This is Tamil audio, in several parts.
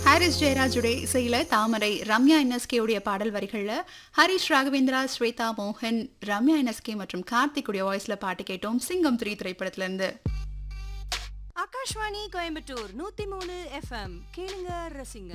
ஹாரிஸ் ஜெயராஜுடைய இசையில தாமரை ரம்யா என்எஸ்கே உடைய பாடல் வரிகள்ல ஹரிஷ் ராகவேந்திரா ஸ்வேதா மோகன் ரம்யா என்எஸ்கே மற்றும் கார்த்திக் உடைய வாய்ஸ்ல பாட்டு கேட்டோம் சிங்கம் த்ரீ திரைப்படத்துல இருந்து ஆகாஷ்வாணி கோயம்புத்தூர் நூத்தி மூணு எஃப்எம் கேளுங்க ரசிங்க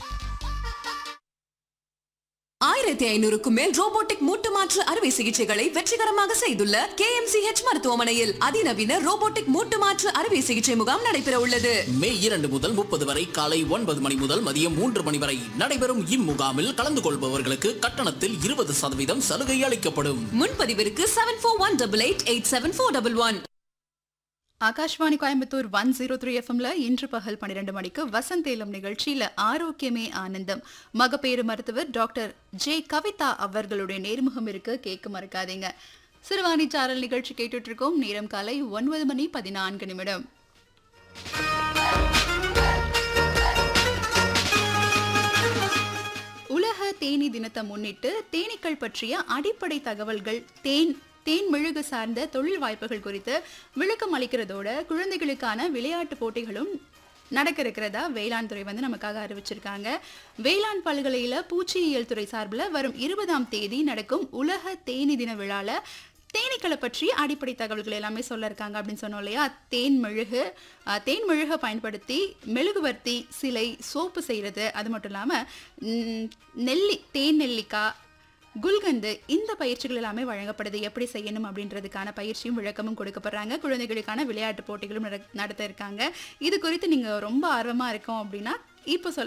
ஆயிரத்தி ஐநூறுக்கும் மேல் ரோபோட்டிக் மூட்டு மாற்று அறுவை சிகிச்சைகளை வெற்றிகரமாக செய்துள்ள கே மருத்துவமனையில் அதிநவீன ரோபோட்டிக் மூட்டு மாற்று அறுவை சிகிச்சை முகாம் நடைபெற உள்ளது மே இரண்டு முதல் முப்பது வரை காலை ஒன்பது மணி முதல் மதியம் மூன்று மணி வரை நடைபெறும் இம்முகாமில் கலந்து கொள்பவர்களுக்கு கட்டணத்தில் இருபது சதவீதம் சலுகை அளிக்கப்படும் முன்பதிவிற்கு seven four one double eight eight seven four double one Akashvani Coimbatore one zero three எஃப்எம்ல இன்று பகல் பன்னிரண்டு மணிக்கு வசந்தேலம் நிகழ்ச்சியில ஆரோக்கியமே ஆனந்தம் மகப்பேறு மருத்துவர் டாக்டர் ஜே கவிதா அவர்களுடைய நேர்முகம் இருக்கு கேட்க மறக்காதீங்க சிறுவாணி சாரல் நிகழ்ச்சி கேட்டுட்டு இருக்கோம் நேரம் காலை ஒன்பது மணி பதினான்கு நிமிடம் உலக தேனி தினத்தை முன்னிட்டு தேனீக்கள் பற்றிய அடிப்படை தகவல்கள் தேன் தேன் மெழுகு சார்ந்த தொழில் வாய்ப்புகள் குறித்து விளக்கம் அளிக்கிறதோட குழந்தைகளுக்கான விளையாட்டு போட்டிகளும் நடக்க இருக்கிறதா வேளாண் துறை வந்து நமக்காக அறிவிச்சிருக்காங்க வேளாண் பல்கலையில பூச்சியியல் துறை சார்பில் வரும் இருபதாம் தேதி நடக்கும் உலக தேனி தின விழால தேனீக்களை பற்றி அடிப்படை தகவல்கள் எல்லாமே சொல்ல இருக்காங்க அப்படின்னு சொன்னோம் இல்லையா தேன் மெழுகு அஹ், தேன் மெழுகை பயன்படுத்தி மெழுகுவர்த்தி சிலை சோப்பு செய்கிறது அது மட்டும் இல்லாமல் நெல்லி தேன் நெல்லிக்காய் குல்கந்து இந்த பயிற்சிகள் எல்லாமே வழங்கப்படுது எப்படி செய்யணும் அப்படின்றதுக்கான பயிற்சியும் விளக்கமும் கொடுக்கப்படுறாங்க குழந்தைகளுக்கான விளையாட்டு போட்டிகளும் நட- நடத்த இருக்காங்க இது குறித்து நீங்கள் ரொம்ப ஆர்வமாக இருக்கோம் அப்படின்னா இப்போ சொல்ல